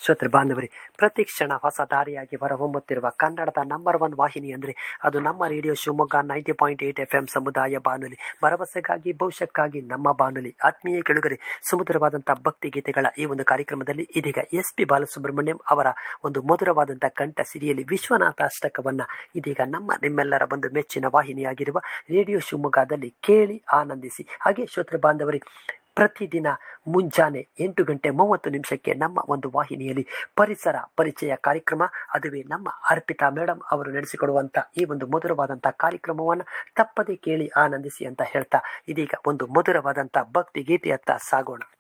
ಶ್ರೋತೃ ಬಾಂಧವರೇ ಪ್ರತಿ ಕ್ಷಣ ಹೊಸ ದಾರಿಯಾಗಿ ಹೊರಹೊಮ್ಮುತ್ತಿರುವ ಕನ್ನಡದ ನಂಬರ್ ಒನ್ ವಾಹಿನಿ ಅಂದರೆ ಅದು ನಮ್ಮ radio Shivamogga ninety point eight F M ಸಮುದಾಯ ಬಾನುಲಿ ಭರವಸೆಗಾಗಿ ಭವಿಷ್ಯಕ್ಕಾಗಿ ನಮ್ಮ ಬಾನುಲಿ ಆತ್ಮೀಯ ಕೆಳುಗರೆ ಸುಮಧುರವಾದಂಥ ಭಕ್ತಿ ಗೀತೆಗಳ ಈ ಒಂದು ಕಾರ್ಯಕ್ರಮದಲ್ಲಿ ಇದೀಗ ಎಸ್ ಪಿ ಬಾಲಸುಬ್ರಹ್ಮಣ್ಯಂ ಅವರ ಒಂದು ಮಧುರವಾದಂಥ ಕಂಠ ಸಿರಿಯಲ್ಲಿ ವಿಶ್ವನಾಥ ಅಷ್ಟಕವನ್ನ ಇದೀಗ ನಮ್ಮ ನಿಮ್ಮೆಲ್ಲರ ಒಂದು ಮೆಚ್ಚಿನ ವಾಹಿನಿಯಾಗಿರುವ ರೇಡಿಯೋ ಶಿವಮೊಗ್ಗದಲ್ಲಿ ಕೇಳಿ ಆನಂದಿಸಿ ಹಾಗೆ ಶ್ರೋತೃ ಬಾಂಧವರೇ ಪ್ರತಿದಿನ ಮುಂಜಾನೆ ಎಂಟು ಗಂಟೆ ಮೂವತ್ತು ನಿಮಿಷಕ್ಕೆ ನಮ್ಮ ಒಂದು ವಾಹಿನಿಯಲ್ಲಿ ಪರಿಸರ ಪರಿಚಯ ಕಾರ್ಯಕ್ರಮ ಅದುವೇ ನಮ್ಮ ಅರ್ಪಿತಾ ಮೇಡಮ್ ಅವರು ನಡೆಸಿಕೊಡುವಂಥ ಈ ಒಂದು ಮಧುರವಾದಂಥ ಕಾರ್ಯಕ್ರಮವನ್ನು ತಪ್ಪದೆ ಕೇಳಿ ಆನಂದಿಸಿ ಅಂತ ಹೇಳ್ತಾ ಇದೀಗ ಒಂದು ಮಧುರವಾದಂಥ ಭಕ್ತಿ ಗೀತೆಯತ್ತ ಸಾಗೋಣ